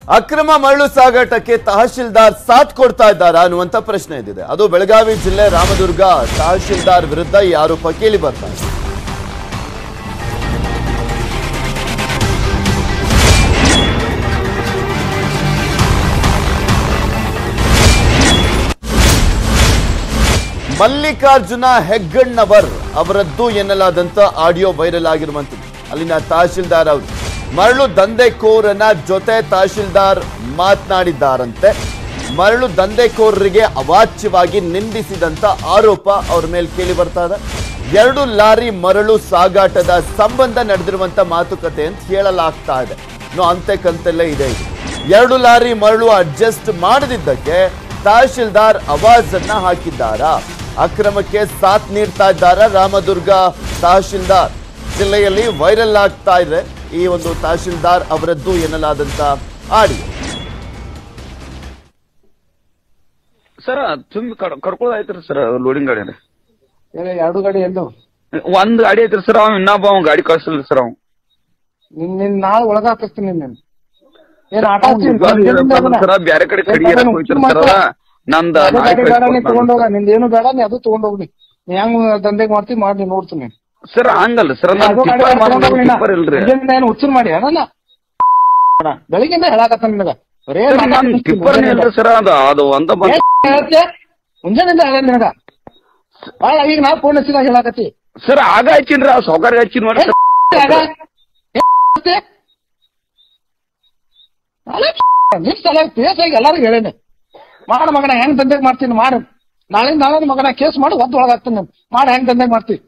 ಅಕ್ರಮ ಮರಳು ಸಾಗಾಟಕ್ಕೆ ತಹಶೀಲ್ದಾರ್ ಸಾಥ್ ಕೊಡ್ತಾ ಇದ್ದಾರಾ ಅನ್ನುವಂತ ಪ್ರಶ್ನೆ ಇದ್ದಿದೆ ಅದು ಬೆಳಗಾವಿ ಜಿಲ್ಲೆ ರಾಮದುರ್ಗ ತಹಶೀಲ್ದಾರ್ ವಿರುದ್ಧ ಈ ಆರೋಪ ಕೇಳಿ ಬರ್ತಾ ಇದೆ ಮಲ್ಲಿಕಾರ್ಜುನ ಹೆಗ್ಗಣ್ಣವರ್ ಅವರದ್ದು ಎನ್ನಲಾದಂತ ಆಡಿಯೋ ವೈರಲ್ ಆಗಿರುವಂಥದ್ದು ಅಲ್ಲಿನ ತಹಶೀಲ್ದಾರ್ ಅವರು ಮರಳು ದಂಧೆಕೋರನ ಜೊತೆ ತಹಶೀಲ್ದಾರ್ ಮಾತನಾಡಿದ್ದಾರಂತೆ ಮರಳು ದಂಧೆಕೋರರಿಗೆ ಅವಾಚ್ಯವಾಗಿ ನಿಂದಿಸಿದಂತ ಆರೋಪ ಅವ್ರ ಮೇಲೆ ಕೇಳಿ ಬರ್ತಾ ಇದೆ ಎರಡು ಲಾರಿ ಮರಳು ಸಾಗಾಟದ ಸಂಬಂಧ ನಡೆದಿರುವಂತ ಮಾತುಕತೆ ಅಂತ ಹೇಳಲಾಗ್ತಾ ಇದೆ ಇನ್ನು ಅಂತೆ ಕಂತೆಲ್ಲೇ ಇದೆ ಇದು ಎರಡು ಲಾರಿ ಮರಳು ಅಡ್ಜಸ್ಟ್ ಮಾಡದಿದ್ದಕ್ಕೆ ತಹಶೀಲ್ದಾರ್ ಅವಾಜ್ ಅನ್ನ ಹಾಕಿದ್ದಾರಾ ಅಕ್ರಮಕ್ಕೆ ಸಾಥ್ ನೀಡ್ತಾ ಇದ್ದಾರಾ ರಾಮದುರ್ಗ ತಹಶೀಲ್ದಾರ್ ಜಿಲ್ಲೆಯಲ್ಲಿ ವೈರಲ್ ಆಗ್ತಾ ಇದೆ ಈ ಒಂದು ತಹಶೀಲ್ದಾರ್ ಅವರದ್ದು ಎನ್ನಲಾದಂತ ಆಡಿಯೋ ಸರ್ ತುಂಬಿ ಕರ್ಕೊಳ್ಳೋದು ಐತ್ರಿ ಸರ್ ಲೋಡಿಂಗ್ ಗಾಡಿ ಏನೇ ಎರಡು ಗಾಡಿ ಎಲ್ಲು ಒಂದ್ ಗಾಡಿ ಐತ್ರಿ ಸರ್ ಅವ್ ಇನ್ನೊಬ್ಬ ಅವ್ ಗಾಡಿ ಕಳ್ಸಲ್ರಿ ಸರ್ ಅವ್ ನಿನ್ ನಿನ್ ನಾಳೆ ಒಳಗ ಹಾಕಿಸ್ತೀನಿ ನಿನ್ನ ಏನ್ ಆಟ ಸರ್ ಬ್ಯಾರೆ ಕಡೆ ಕಡಿಗೆ ಹೋಯ್ತಾರ ಸರ್ ನಂದ ನಾಳೆ ಬೇಡ ತಗೊಂಡೋಗ ನಿಂದ ಏನು ಬೇಡ ನೀ ಅದು ತಗೊಂಡೋಗ್ನಿ ನೀ ಹೆಂಗ್ ದಂಧೆಗ್ ಮಾಡ್ತಿ ಮಾಡಿ ನೋಡ್ತೀನಿ ಸರ್ ಹಂಗಲ್ಲ ಸರ್ ನೀ ಅದು ಗಾಡಿ ತಗೊಂಡೋಗ್ ನೀನ. ಟಿಪ್ಪರ್ ಇಲ್ರಿ ಮುಂಜಾನೆ ಏನು ಹುಚ್ಚನ್ ಮಾಡಿ ಅಣ್ಣ ಬೆಳಿಗ್ಗೆಯಿಂದ ಹೇಳಾಕತ್ತ ನಿನಗ ಬರೇ ಸರ್ ನಾಟಕ ನನ್ ಮಾಡ್ತಿ ಟಿಪ್ಪರ್ ಮುಂಜಾನೆಯಿಂದ. ಇಲ್ರಿ ಸರ್ ಅದು ಅದು ಒಂದ ಬಂದ್ ಏನ್ ಹೇಳ್ತೆ? ಮುಂಜಾನೆಯಿಂದ ಹೇಳ ನಿನಗ ಭಾಳ ಈಗ ನಾ ಫೋನ್ ಹಚ್ಚಿದಾಗ ಹೇಳಾಕತ್ತಿ ಸರ್ ಆಗ ಹಚ್ಚಿನ್ರಿ ಆ ಸೌಕರ್ಯ ಹಚ್ಚಿನ್ ನೋಡಿ ಏನ್ ಆಗ? ಏನ್ ಹೇಳ್ತೆ? ಅಲ್ಲ ನಿನ್ ಸಲ ಕೇಸ್ ಆಗಿ ಎಲ್ಲಾರು ಹೇಳೇನೆ ಮಾಡ ಮಗನ ಹೆಂಗ್ ದಂಧೆಗ್ ಮಾಡ್ತೀನಿ ಮಾಡು ನಾಳೆ ನಾಳೆ ಮಗನ ಕೇಸ್ ಮಾಡಿ ಒದ್ದು ಒಳಗಾಗ್ತೀನಿ ಮಾಡ ಹೆಂಗ್ ದಂಧೆಗ್ ಮಾಡ್ತಿ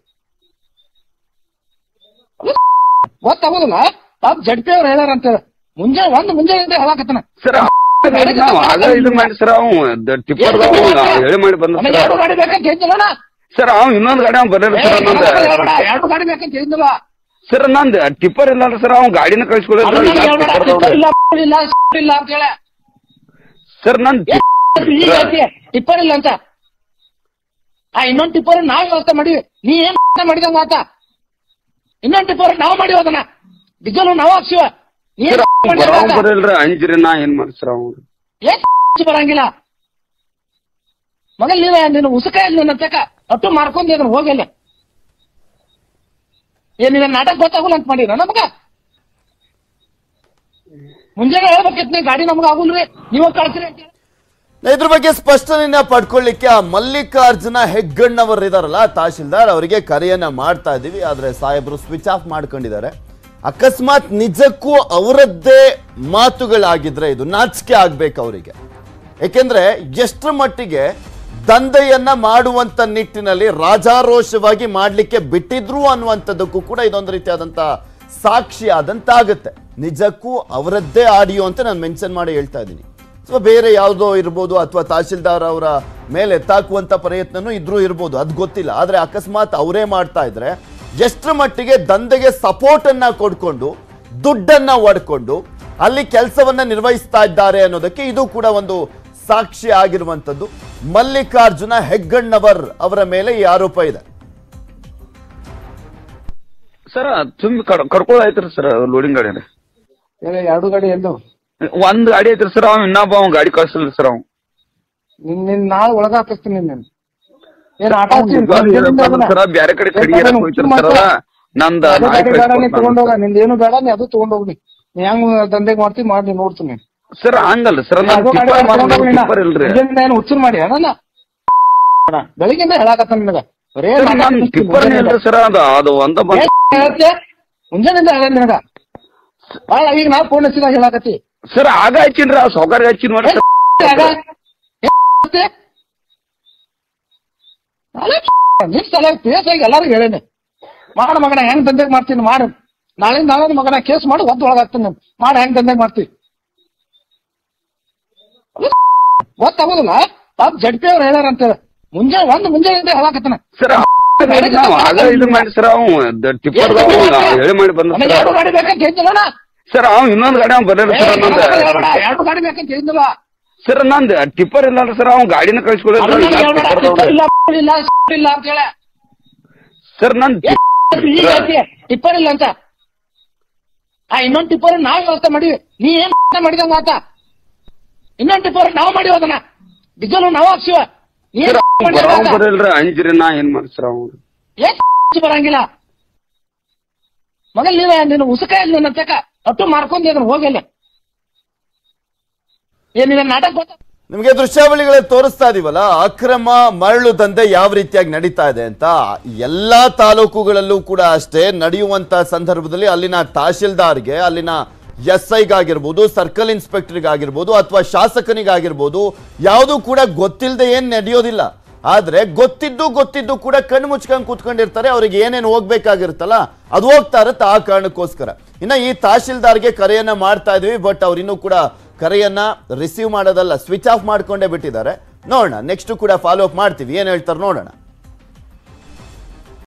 ಗೊತ್ತಾಗೋದಿಲ್ಲ ಪಾಪ ಜಡ್ಪಿ ಅವ್ರು ಹೇಳ್ಯಾರ ಅಂತ ಮುಂಜಾನೆ ಒಂದ್ ಮುಂಜಾನೆ ಹೇಳಾಕತ್ತನ ಸರ್ ನಾವು ಆಗ ಇದು ಮಾಡಿ ಸರ್ ಅವ್ ಟಿಪ್ಪರ್ ಹೇಳಿ ಮಾಡಿ ಬಂದ ನನಗೆ ಎರಡು ಗಾಡಿ ಬೇಕಂತ ಹೇಳಿದ್ನಲ್ಲ ಸರ್ ಅವ್ ಇನ್ನೊಂದ್ ಗಾಡಿ ಅವ್ ಬರ್ರಿ ಸರ್ ನಂದ ಎರಡು ಗಾಡಿ ಬೇಕಂತ ಹೇಳಿದ್ನಲ್ಲ ಸರ್ ನಂದ್ ಟಿಪ್ಪರ್ ಇಲ್ಲ ಸರ್ ಅವ್ ಗಾಡಿನ ಅದನ್ನ ಕಳ್ಸ್ಕೊಳಿಲ್ಲ ಹೇಳ್ಬೇಡ, ಟಿಪ್ಪರ್ ಇಲ್ಲ ಇಲ್ಲ ಇಲ್ಲ ಅಂತ ಹೇಳ ಸರ್ ನಂದ್ ಈಗ ಐತಿ, ಟಿಪ್ಪರ್ ಇಲ್ಲ ಅಂತ ಆ ಇನ್ನೊಂದ್ ಟಿಪ್ಪರ್ ನಾವ್ ವ್ಯವಸ್ಥೆ ಮಾಡಿವಿ ನೀ ಏನ್ ವ್ಯವಸ್ಥೆ ಮಾಡಿದಂಗ ಮಾತ ಇನ್ನೊಂದ್ ಟಿಪ್ಪರ್ ನಾವ್ ಮಾಡಿವ ಅದನ್ನ ಡೀಸೆಲ್ ನಾವ್ ಹಾಕ್ಸಿವ ನೀ ಏನ್ ಮಾಡಿದಂಗ ಆತ? ಬರಲ್ರಿ ಅಂಜ್ರಿ ನಾ ಏನ್ ಮಾಡಿ ಸರ್ ಅವ್ ಏನ್ ಬರಂಗಿಲ್ಲ ಮಗಲ್ ನೀವ ನೀನು ಉಸುಕ ನಿನ್ನ ತಕ ಅಟ್ಟು ಮಾರ್ಕೊಂಡ್ ಇದನ್ನ ಹೋಗಿಲ್ಲ ಏನ್ ನಿನ್ನ ನಾಟಕ ಗೊತ್ತಾಗಲ್ಲ ಅಂತ ಮಾಡಿರ ನಮಗ ಮುಂಜಾನೆ ಹೇಳ್ಬೇಕಿತ್ತು ನೀ ಗಾಡಿ ನಮಗ ಆಗುಲ್ರಿ ನೀವ ಕಳ್ಸ್ರಿ ಅಂತ ಹೇಳಿ. ಇದ್ರ ಬಗ್ಗೆ ಸ್ಪಷ್ಟನೆಯನ್ನ ಪಡ್ಕೊಳ್ಳಿಕ್ಕೆ ಆ ಮಲ್ಲಿಕಾರ್ಜುನ ಹೆಗ್ಗಣ್ಣವರು ಇದಾರಲ್ಲ ತಹಶೀಲ್ದಾರ್ ಅವರಿಗೆ ಕರೆಯನ್ನ ಮಾಡ್ತಾ ಇದೀವಿ ಆದ್ರೆ ಸಾಹೇಬರು ಸ್ವಿಚ್ ಆಫ್ ಮಾಡ್ಕೊಂಡಿದ್ದಾರೆ ಅಕಸ್ಮಾತ್ ನಿಜಕ್ಕೂ ಅವರದ್ದೇ ಮಾತುಗಳಾಗಿದ್ರೆ ಇದು ನಾಚಿಕೆ ಆಗ್ಬೇಕು ಅವರಿಗೆ ಏಕೆಂದ್ರೆ ಎಷ್ಟರ ಮಟ್ಟಿಗೆ ದಂಧೆಯನ್ನ ಮಾಡುವಂತ ನಿಟ್ಟಿನಲ್ಲಿ ರಾಜಾರೋಷವಾಗಿ ಮಾಡ್ಲಿಕ್ಕೆ ಬಿಟ್ಟಿದ್ರು ಅನ್ನುವಂಥದ್ದಕ್ಕೂ ಕೂಡ ಇದೊಂದು ರೀತಿಯಾದಂತ ಸಾಕ್ಷಿ ಆದಂತಾಗುತ್ತೆ ನಿಜಕ್ಕೂ ಅವರದ್ದೇ ಆಡಿಯೋ ಅಂತ ನಾನು ಮೆನ್ಷನ್ ಮಾಡಿ ಹೇಳ್ತಾ ಇದ್ದೀನಿ ಅಥವಾ ಬೇರೆ ಯಾವುದೋ ಇರ್ಬೋದು ಅಥವಾ ತಹಶೀಲ್ದಾರ್ ಅವರ ಮೇಲೆ ಎತ್ತಾಕುವಂತ ಪ್ರಯತ್ನನೂ ಇದ್ರೂ ಇರ್ಬೋದು ಅದು ಗೊತ್ತಿಲ್ಲ ಆದ್ರೆ ಅಕಸ್ಮಾತ್ ಅವರೇ ಮಾಡ್ತಾ ಇದ್ರೆ ಎಷ್ಟರ ಮಟ್ಟಿಗೆ ದಂಧೆಗೆ ಸಪೋರ್ಟ್ ಅನ್ನ ಕೊಡ್ಕೊಂಡು ದುಡ್ಡನ್ನ ಒಡ್ಕೊಂಡು ಅಲ್ಲಿ ಕೆಲಸವನ್ನ ನಿರ್ವಹಿಸ್ತಾ ಇದ್ದಾರೆ ಅನ್ನೋದಕ್ಕೆ ಇದು ಕೂಡ ಒಂದು ಸಾಕ್ಷಿ ಆಗಿರುವಂತದ್ದು ಮಲ್ಲಿಕಾರ್ಜುನ ಹೆಗ್ಗಣ್ಣವರ್ ಅವರ ಮೇಲೆ ಈ ಆರೋಪ ಇದೆ ಸರ್ ತುಂಬಿ ಕರ್ಕೊಳ್ಳೋದು ಐತ್ರಿ ಸರ್ ಲೋಡಿಂಗ್ ಗಾಡಿ ಏನೇ ಎರಡು ಗಾಡಿ ಎಲ್ಲು ಒಂದ್ ಗಾಡಿ ಐತ್ರಿ ಸರ್ ಅವ್ ಇನ್ನೊಬ್ಬ ಅವ್ ಗಾಡಿ ಕಳ್ಸಲ್ರಿ ಸರ್ ಅವ್ ನಿನ್ ನಿನ್ ನಾಳೆ ಒಳಗ ಹಾಕಿಸ್ತೀನಿ ನಿನ್ನ ಏನ್ ಆಟ ಸರ್ ಬ್ಯಾರೆ ಕಡೆ ಕಡಿಗೆ ಹೋಯ್ತಾರ ಸರ್ ನಂದ ನಾಳೆ ಕಳ್ಸ್ಕೊಡ್ತಾನ. ತಗೊಂಡೋಗ ನಿಂದ ಏನು ಬೇಡ ನೀ ಅದು ತಗೊಂಡೋಗ್ನಿ ನೀ ಹೆಂಗ್ ದಂಧೆಗ್ ಮಾಡ್ತಿ ಮಾಡಿ ನೋಡ್ತೀನಿ ಸರ್ ಹಂಗಲ್ಲ ಸರ್ ನನ್ ಅದು ಗಾಡಿ ಟಿಪ್ಪರ್ ತಗೊಂಡೋಗ್ ನೀನ. ಟಿಪ್ಪರ್ ಇಲ್ರಿ ಮುಂಜಾನೆ ಏನು ಹುಚ್ಚನ್ ಮಾಡಿ ಅಣ್ಣ ಬೆಳಿಗ್ಗೆಯಿಂದ ಹೇಳಾಕತ್ತ ನಿನಗ ಬರೇ ಸರ್ ನಾಟಕ ನನ್ ಮಾಡ್ತಿ ಟಿಪ್ಪರ್ ಮುಂಜಾನೆಯಿಂದ. ಇಲ್ರಿ ಸರ್ ಅದು ಅದು ಒಂದ ಬಂದ್ ಏನ್ ಹೇಳ್ತೆ? ಮುಂಜಾನೆಯಿಂದ ಹೇಳ ನಿನಗ ಭಾಳ ಈಗ ನಾ ಫೋನ್ ಹಚ್ಚಿದಾಗ ಹೇಳಾಕತ್ತಿ ಸರ್ ಆಗ ಹಚ್ಚಿನ್ರಿ ಆ ಸೌಕರ್ಯ ಹಚ್ಚಿನ್ ನೋಡಿ ಏನ್ ಆಗ? ಏನ್ ಹೇಳ್ತೆ? ಅಲ್ಲ ನಿನ್ ಸಲ ಕೇಸ್ ಆಗಿ ಎಲ್ಲಾರು ಹೇಳೇನೆ ಮಾಡ ಮಗನ ಹೆಂಗ್ ದಂಧೆಗ್ ಮಾಡ್ತೀನಿ ಮಾಡು ನಾಳೆ ನಾಳೆ ಮಗನ ಕೇಸ್ ಮಾಡಿ ಒದ್ದು ಒಳಗಾಗ್ತೀನಿ ಮಾಡ ಹೆಂಗ್ ದಂಧೆಗ್ ಮಾಡ್ತಿ ಗೊತ್ತಾಗೋದಿಲ್ಲ ಪಾಪ ಜಡ್ಪಿ ಅವ್ರು ಹೇಳ್ಯಾರ ಅಂತ ಮುಂಜಾನೆ ಒಂದ್ ಮುಂಜಾನೆ ಹೇಳಾಕತ್ತನ ಸರ್ ನಾವು ಆಗ ಇದು ಮಾಡಿ ಸರ್ ಅವ್ ಟಿಪ್ಪರ್ ಹೇಳಿ ಮಾಡಿ ಬಂದ ನನಗೆ ಎರಡು ಗಾಡಿ ಬೇಕಂತ ಹೇಳಿದ್ನಲ್ಲ ಸರ್ ಅವ್ ಇನ್ನೊಂದ್ ಗಾಡಿ ಅವ್ ಬರ್ರಿ ಸರ್ ನಂದ ಎರಡು ಗಾಡಿ ಬೇಕಂತ ಹೇಳಿದ್ನಲ್ಲ ಸರ್ ನಂದ್ ಟಿಪ್ಪರ್ ಇಲ್ಲ ಸರ್ ಅವ್ ಗಾಡಿನ ಕಳ್ಸ್ಕೊಳಿಲ್ಲ ಅದನ್ನ ಹೇಳ್ಬೇಡ, ಟಿಪ್ಪರ್ ಇಲ್ಲ ಇಲ್ಲ ಇಲ್ಲ ಅಂತ ಹೇಳ ಸರ್ ನಂದ್ ಈಗ ಐತಿ, ಟಿಪ್ಪರ್ ಇಲ್ಲ ಅಂತ ಆ ಇನ್ನೊಂದ್ ಟಿಪ್ಪರ್ ನಾವ್ ವ್ಯವಸ್ಥೆ ಮಾಡಿವಿ ನೀ ಏನ್ ಮಾಡಿದ ಮಾತಾ ಇನ್ನೊಂದ್ ಟಿಪ್ಪರ್ ನಾವು ಮಾಡಿ ಹೋದನ ಡೀಸೆಲ್ ನಾವು ಹಾಕ್ಸಿವ ನೀ ಏನ್ ಮಾಡಿದ ಬರೋ ಮಾತಾ? ಬರಲ್ರಿ ಅಂಜ್ರಿ ನಾ ಏನ್ ಮಾಡ್ಸ್ರ ಅವ್ನು ಏನ್ ಬರಂಗಿಲ್ಲ ಮೊದಲ್ ನೀನ ನಿನ್ನ ಉಸುಕ ನಿನ್ನ ತಕ ಅಟ್ಟು ಮಾರ್ಕೊಂಡ್ ಅದನ್ನ ಹೋಗಿಲ್ಲ ಏನ್ ನಿನ್ನ ನಾಟಕ ಗೊತ್ತ ನಿಮಗೆ ದೃಶ್ಯಾವಳಿಗಳ ತೋರಿಸ್ತಾ ಇದೀವಲ್ಲ ಅಕ್ರಮ ಮರಳು ದಂಧೆ ಯಾವ ರೀತಿಯಾಗಿ ನಡೀತಾ ಇದೆ ಅಂತ ಎಲ್ಲಾ ತಾಲೂಕುಗಳಲ್ಲೂ ಕೂಡ ಅಷ್ಟೇ ನಡೆಯುವಂತ ಸಂದರ್ಭದಲ್ಲಿ ಅಲ್ಲಿನ ತಹಶೀಲ್ದಾರ್ಗೆ ಅಲ್ಲಿನ ಎಸ್ ಐಗಾಗಿರ್ಬೋದು ಸರ್ಕಲ್ ಇನ್ಸ್ಪೆಕ್ಟರ್ಗಾಗಿರ್ಬೋದು ಅಥವಾ ಶಾಸಕನಿಗಾಗಿರ್ಬೋದು ಯಾವುದು ಕೂಡ ಗೊತ್ತಿಲ್ಲದೆ ಏನ್ ನಡೆಯೋದಿಲ್ಲ ಆದ್ರೆ ಗೊತ್ತಿದ್ದು ಗೊತ್ತಿದ್ದು ಕೂಡ ಕಣ್ಣು ಮುಚ್ಕೊಂಡು ಕೂತ್ಕೊಂಡಿರ್ತಾರೆ ಅವ್ರಿಗೆ ಏನೇನು ಹೋಗ್ಬೇಕಾಗಿರುತ್ತಲ್ಲ ಅದು ಹೋಗ್ತಾ ಇರುತ್ತೆ ಆ ಕಾರಣಕ್ಕೋಸ್ಕರ ಇನ್ನ ಈ ತಹಶೀಲ್ದಾರ್ಗೆ ಕರೆಯನ್ನ ಮಾಡ್ತಾ ಇದೀವಿ ಬಟ್ ಅವ್ರಿನ್ನೂ ಕೂಡ ಕರೆಯನ್ನ ರಿಸೀವ್ ಮಾಡೋದಲ್ಲ ಸ್ವಿಚ್ ಆಫ್ ಮಾಡ್ಕೊಂಡೇ ಬಿಟ್ಟಿದ್ದಾರೆ ನೋಡೋಣ ನೆಕ್ಸ್ಟ್ ಕೂಡ ಫಾಲೋ ಅಪ್ ಮಾಡ್ತೀವಿ ಏನ್ ಹೇಳ್ತಾರೆ ನೋಡೋಣ